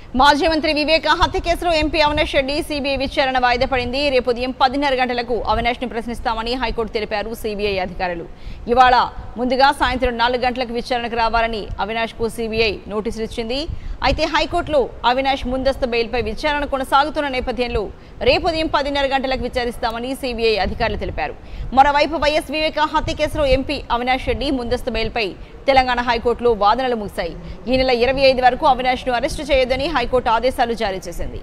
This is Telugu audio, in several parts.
మాజీ మంత్రి వివేక హత్య కేసులో ఎంపీ అవినాష్ రెడ్డి సిబిఐ విచారణ వాయిదా పడింది రేపు ఉదయం పదిన్నర గంటలకు అవినాష్ ని ప్రశ్నిస్తామని హైకోర్టు తెలిపారు సిబిఐ అధికారులు ఇవాళ ముందుగా సాయంత్రం నాలుగు గంటలకు విచారణకు రావాలని అవినాష్ కు సిబిఐ నోటీసులు ఇచ్చింది అయితే హైకోర్టులో అవినాష్ ముందస్తు బెయిల్పై విచారణ కొనసాగుతున్న నేపథ్యంలో రేపు ఉదయం పదిన్నర గంటలకు విచారిస్తామని సిబిఐ అధికారులు తెలిపారు మరోవైపు వైఎస్ వివేక హత్య కేసులో ఎంపీ అవినాష్ రెడ్డి ముందస్తు బెయిల్పై తెలంగాణ హైకోర్టులో వాదనలు ముగిశాయి ఈ నెల ఇరవై ఐదు వరకు అవినాష్ ను అరెస్టు చేయొద్దని హైకోర్టు ఆదేశాలు జారీ చేసింది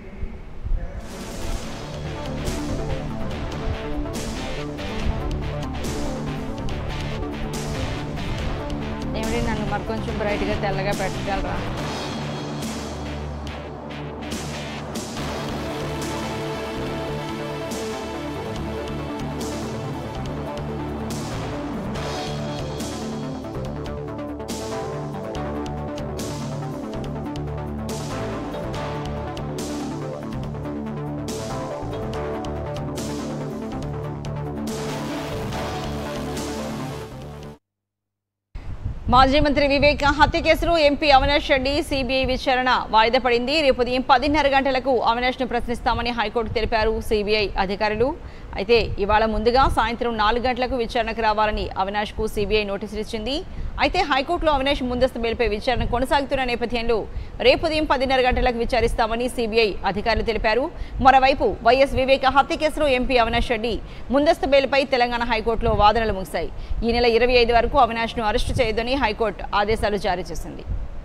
ఏమిటి నన్ను మరి కొంచెం బ్రైట్గా తెల్లగా పెట్టగలరా మాజీ మంత్రి వివేక్ హత్య కేసులో ఎంపీ అవినాష్ రెడ్డి సిబిఐ విచారణ వాయిదా పడింది రేపు ఉదయం పదిన్నర గంటలకు అవినాష్ ను ప్రశ్నిస్తామని హైకోర్టు తెలిపారు సిబిఐ అధికారులు అయితే ఇవాళ ముందుగా సాయంత్రం నాలుగు గంటలకు విచారణకు రావాలని అవినాష్ కు సిబిఐ నోటీసులు ఇచ్చింది అయితే హైకోర్టులో అవినాష్ ముందస్తు బెయిల్పై విచారణ కొనసాగుతున్న నేపథ్యంలో రేపు ఉదయం పదిన్నర గంటలకు విచారిస్తామని సిబిఐ అధికారులు తెలిపారు మరోవైపు వైఎస్ వివేక హత్య కేసులో ఎంపీ అవినాష్ రెడ్డి ముందస్తు బెయిల్పై తెలంగాణ హైకోర్టులో వాదనలు ముగిశాయి ఈ నెల ఇరవై ఐదు వరకు అవినాష్ ను అరెస్టు చేయొద్దని హైకోర్టు ఆదేశాలు జారీ చేసింది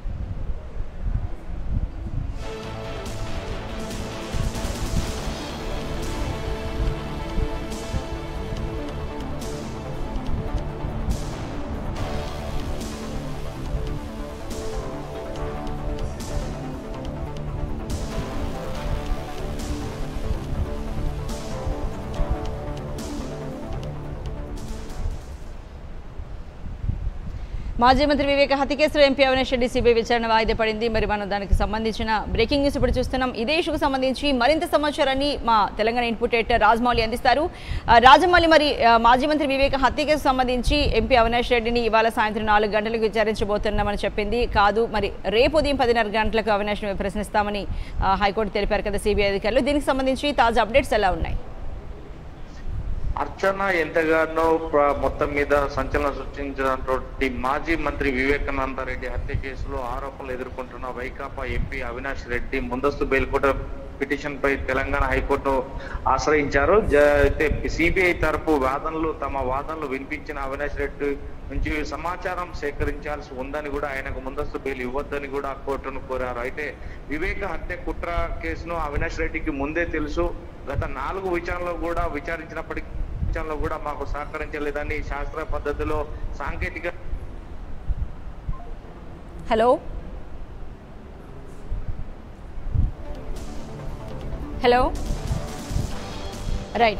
మాజీ మంత్రి వివేక హత్య కేసులో ఎంపీ అవినాష్ రెడ్డి సిబిఐ విచారణ వాయిదా పడింది మరి మనం దానికి సంబంధించిన బ్రేకింగ్ న్యూస్ ఇప్పుడు చూస్తున్నాం ఇదే ఇష్యూకు సంబంధించి మరింత సమాచారాన్ని మా తెలంగాణ ఇన్పుట్ ఎడిటర్ రాజమౌళి అందిస్తారు ఆ, రాజమౌళి మరి ఆ, మాజీ మంత్రి వివేక హత్య కేసు సంబంధించి ఎంపీ అవినాష్ రెడ్డిని ఇవాళ సాయంత్రం నాలుగు గంటలకు విచారించబోతున్నామని చెప్పింది కాదు మరి రేపు ఉదయం పదిన్నర గంటలకు అవినాష్ ప్రశ్నిస్తామని ఆ, హైకోర్టు తెలిపారు కదా సిబిఐ అధికారులు దీనికి సంబంధించి తాజా అప్డేట్స్ ఎలా ఉన్నాయి అర్చన ఎంతగానో ప్ర- మొత్తం మీద సంచలనం సృష్టించినటువంటి మాజీ మంత్రి వివేకానంద రెడ్డి హత్య కేసులో ఆరోపణలు ఎదుర్కొంటున్న వైకాపా ఎంపీ అవినాష్ రెడ్డి ముందస్తు బెయిల్ కూడా పిటిషన్ పై తెలంగాణ హైకోర్టు ఆశ్రయించారు జ- అయితే సిబిఐ తరపు వాదనలు తమ వాదనలు వినిపించిన అవినాష్ రెడ్డి నుంచి సమాచారం సేకరించాల్సి ఉందని కూడా ఆయనకు ముందస్తు బెయిల్ ఇవ్వద్దని కూడా కోర్టును కోరారు అయితే వివేక హత్య కుట్ర కేసును అవినాష్ రెడ్డికి ముందే తెలుసు గత నాలుగు విచారణలో కూడా విచారించినప్పటికీ విచారణలో కూడా మాకు సహకరించలేదని శాస్త్ర పద్ధతిలో సాంకేతిక హలో హలో రైట్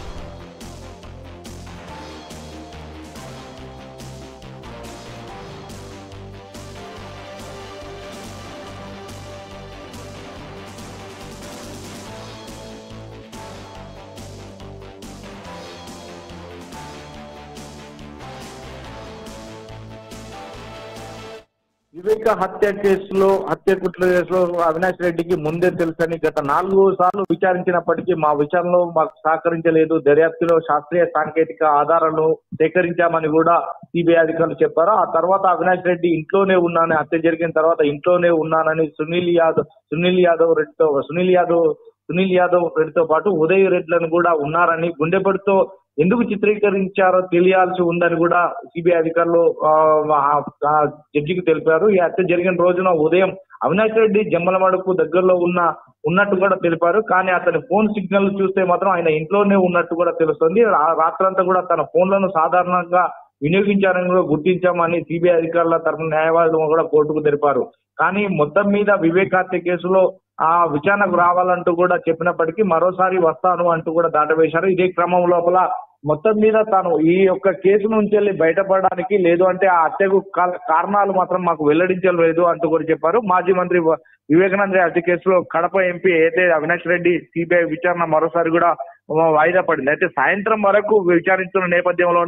వివేక హత్య కేసులో హత్య కుట్ర కేసులో అవినాష్ రెడ్డికి ముందే తెలుసని గత నాలుగు సార్లు విచారించినప్పటికీ మా విచారణలో మాకు సహకరించలేదు దర్యాప్తులో శాస్త్రీయ సాంకేతిక ఆధారాలను సేకరించామని కూడా సిబిఐ అధికారులు చెప్పారు ఆ తర్వాత అవినాష్ రెడ్డి ఇంట్లోనే ఉన్నానని హత్య జరిగిన తర్వాత ఇంట్లోనే ఉన్నానని సునీల్ యాదవ్ సునీల్ యాదవ్ రెడ్డితో సునీల్ యాదవ్ సునీల్ యాదవ్ రెడ్డితో పాటు ఉదయ్ రెడ్లను కూడా ఉన్నారని గుండెపడితో ఎందుకు చిత్రీకరించారో తెలియాల్సి ఉందని కూడా సిబిఐ అధికారులు ఆ, ఆ, జడ్జికి తెలిపారు ఈ హత్య జరిగిన రోజున ఉదయం అవినాష్ రెడ్డి జమ్మలమడుకు దగ్గరలో ఉన్న ఉన్నట్టు కూడా తెలిపారు కానీ అతని ఫోన్ సిగ్నల్ చూస్తే మాత్రం ఆయన ఇంట్లోనే ఉన్నట్టు కూడా తెలుస్తుంది రా- రాత్రంతా కూడా తన ఫోన్లను సాధారణంగా వినియోగించారని కూడా గుర్తించామని సిబిఐ అధికారుల తరఫున న్యాయవాదులు కూడా కోర్టుకు తెలిపారు కానీ మొత్తం మీద వివేక్ హత్య కేసులో ఆ విచారణకు రావాలంటూ కూడా చెప్పినప్పటికీ మరోసారి వస్తాను అంటూ కూడా దాటవేశారు ఇదే క్రమం లోపల మొత్తం మీద తాను ఈ యొక్క కేసు నుంచి వెళ్ళి బయటపడడానికి లేదు అంటే ఆ హత్యకు కా- కారణాలు మాత్రం మాకు వెల్లడించలేదు అంటూ కూడా చెప్పారు మాజీ మంత్రి వ- వివేకానంద రెడ్డి హత్య కేసులో కడప ఎంపీ అయితే అవినాష్ రెడ్డి సిబిఐ విచారణ మరోసారి కూడా వాయిదా పడింది అయితే సాయంత్రం వరకు విచారిస్తున్న నేపథ్యంలోనే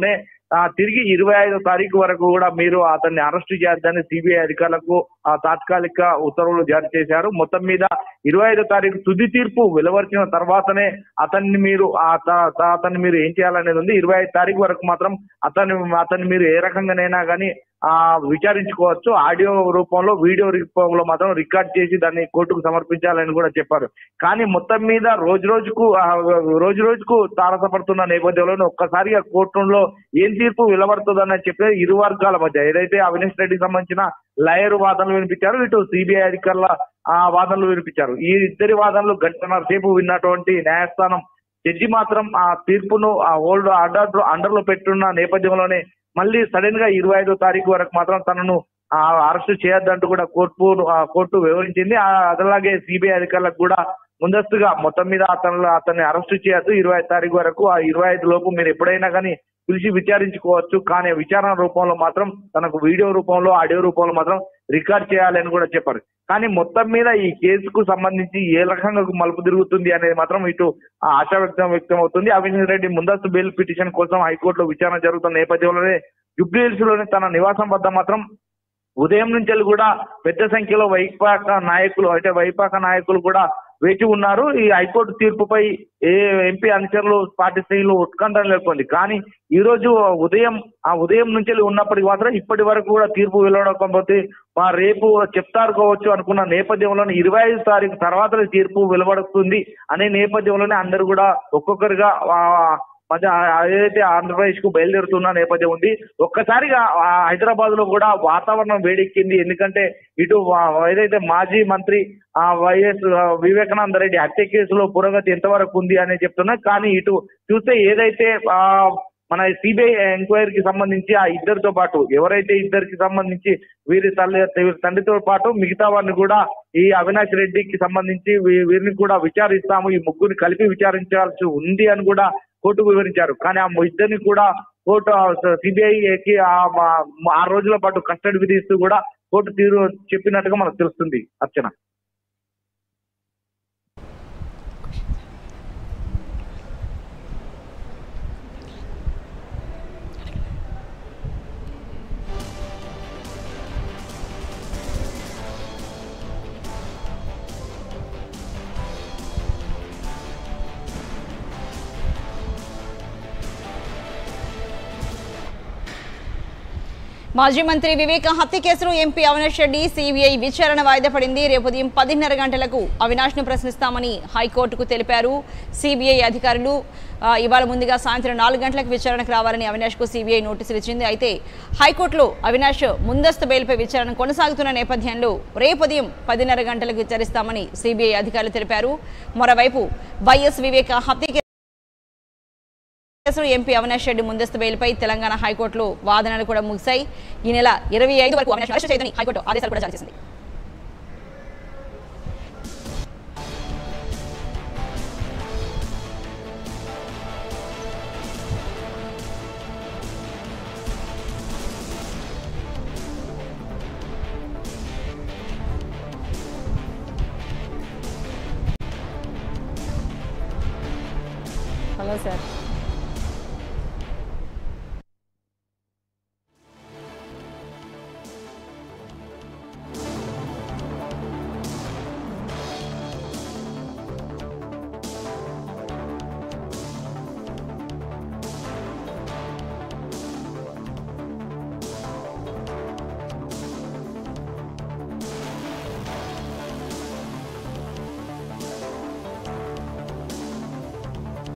ఆ, తిరిగి ఇరవై ఐదో తారీఖు వరకు కూడా మీరు అతన్ని అరెస్ట్ చేయొద్దని సిబిఐ అధికారులకు ఆ, తాత్కాలిక ఉత్తర్వులు జారీ చేశారు మొత్తం మీద ఇరవై ఐదో తారీఖు తుది తీర్పు వెలువరిచిన తర్వాతనే అతన్ని మీరు ఆ త- త- అతన్ని మీరు ఏం చేయాలనేది ఉంది ఇరవై ఐదు తారీఖు వరకు మాత్రం అతన్ని అతన్ని మీరు ఏ రకంగానైనా కానీ ఆ విచారించుకోవచ్చు ఆడియో రూపంలో వీడియో రూపంలో మాత్రం రికార్డ్ చేసి దాన్ని కోర్టుకు సమర్పించాలని కూడా చెప్పారు కానీ మొత్తం మీద రోజు రోజుకు ఆ, రోజు రోజుకు తారసపడుతున్న నేపథ్యంలో ఒక్కసారిగా కోర్టులో ఏం తీర్పు వెలువడుతుందని చెప్పి ఇరు వర్గాల మధ్య ఏదైతే అవినేష్ రెడ్డికి సంబంధించిన లాయర్ వాదనలు వినిపించారు ఇటు సిబిఐ అధికారుల ఆ వాదనలు వినిపించారు ఈ ఇద్దరి వాదనలు గంటన్నర సేపు విన్నటువంటి న్యాయస్థానం జడ్జి మాత్రం ఆ తీర్పును ఆ ఓల్డ్ అండర్ అండర్ లో పెట్టున్న నేపథ్యంలోనే మళ్ళీ సడన్ గా ఇరవై ఐదో తారీఖు వరకు మాత్రం తనను ఆ అరెస్ట్ చేయొద్దంటూ కూడా కోర్టు ఆ కోర్టు వివరించింది ఆ అదలాగే సిబిఐ అధికారులకు కూడా ముందస్తుగా మొత్తం మీద అతను అతన్ని అరెస్ట్ చేయొద్దు ఇరవై ఐదు తారీఖు వరకు ఆ ఇరవై ఐదు లోపు మీరు ఎప్పుడైనా కానీ పిలిచి విచారించుకోవచ్చు కానీ విచారణ రూపంలో మాత్రం తనకు వీడియో రూపంలో ఆడియో రూపంలో మాత్రం రికార్డ్ చేయాలని కూడా చెప్పారు కానీ మొత్తం మీద ఈ కేసుకు సంబంధించి ఏ రకంగా మలుపు తిరుగుతుంది అనేది మాత్రం ఇటు ఆ ఆశా వ్యక్తం వ్యక్తం అవుతుంది అవినాష్ రెడ్డి ముందస్తు బెయిల్ పిటిషన్ కోసం హైకోర్టులో విచారణ జరుగుతున్న నేపథ్యంలోనే జుబ్లీహిల్స్ లోని తన నివాసం వద్ద మాత్రం ఉదయం నుంచి కూడా పెద్ద సంఖ్యలో వైపాక నాయకులు అంటే వైపాక నాయకులు కూడా వేచి ఉన్నారు ఈ హైకోర్టు తీర్పుపై ఏ ఎంపీ అనుచరులు పార్టీ శ్రేణులు ఉత్కంఠ నెలకొంది కానీ ఈ రోజు ఉదయం ఆ ఉదయం నుంచి ఉన్నప్పటికీ మాత్రం ఇప్పటి వరకు కూడా తీర్పు వెలువడకపోతే మా రేపు చెప్తారు కావచ్చు అనుకున్న నేపథ్యంలోనే ఇరవై ఐదు తారీఖు తర్వాత తీర్పు వెలువడుతుంది అనే నేపథ్యంలోనే అందరూ కూడా ఒక్కొక్కరుగా ఆ, మధ్య ఏదైతే ఆంధ్రప్రదేశ్ కు బయలుదేరుతున్న నేపథ్యం ఉంది ఒక్కసారిగా హైదరాబాద్ లో కూడా వాతావరణం వేడెక్కింది ఎందుకంటే ఇటు వా- ఏదైతే మాజీ మంత్రి ఆ వైఎస్ వివేకానంద రెడ్డి హత్య కేసులో పురోగతి ఎంతవరకు ఉంది అని చెప్తున్నా కానీ ఇటు చూస్తే ఏదైతే ఆ మన సిబిఐ ఎంక్వైరీకి సంబంధించి ఆ ఇద్దరితో పాటు ఎవరైతే ఇద్దరికి సంబంధించి వీరి తల్లి వీరి తండ్రితో పాటు మిగతా వారిని కూడా ఈ అవినాష్ రెడ్డికి సంబంధించి వీ- వీరిని కూడా విచారిస్తాము ఈ ముగ్గురిని కలిపి విచారించాల్సి ఉంది అని కూడా కోర్టుకు వివరించారు కానీ ఆ ఇద్దరిని కూడా కోర్టు సిబిఐకి ఆరు రోజుల పాటు కస్టడీ విధిస్తూ కూడా కోర్టు తీరు చెప్పినట్టుగా మనకు తెలుస్తుంది అర్చన మాజీ మంత్రి వివేక హత్య కేసులో ఎంపీ అవినాష్ రెడ్డి సిబిఐ విచారణ వాయిదా పడింది రేపు ఉదయం పదిన్నర గంటలకు అవినాష్ ను ప్రశ్నిస్తామని హైకోర్టుకు తెలిపారు సిబిఐ అధికారులు ఆ, ఇవాళ ముందుగా సాయంత్రం నాలుగు గంటలకు విచారణకు రావాలని అవినాష్ కు సిబిఐ నోటీసులు ఇచ్చింది అయితే హైకోర్టులో అవినాష్ ముందస్తు బెయిల్పై విచారణ కొనసాగుతున్న నేపథ్యంలో రేపు ఉదయం పదిన్నర గంటలకు విచారిస్తామని సిబిఐ అధికారులు తెలిపారు మరోవైపు వైఎస్ వివేక హత్య కేసులో ఎంపీ అవినాష్ రెడ్డి ముందస్తు బెయిల్పై తెలంగాణ హైకోర్టులో వాదనలు కూడా ముగిశాయి ఈ నెల ఇరవై ఐదు వరకు అవినాష్ అరెస్ట్ చేయదని హైకోర్టు ఆదేశాలు కూడా జారీ చేసింది హలో సార్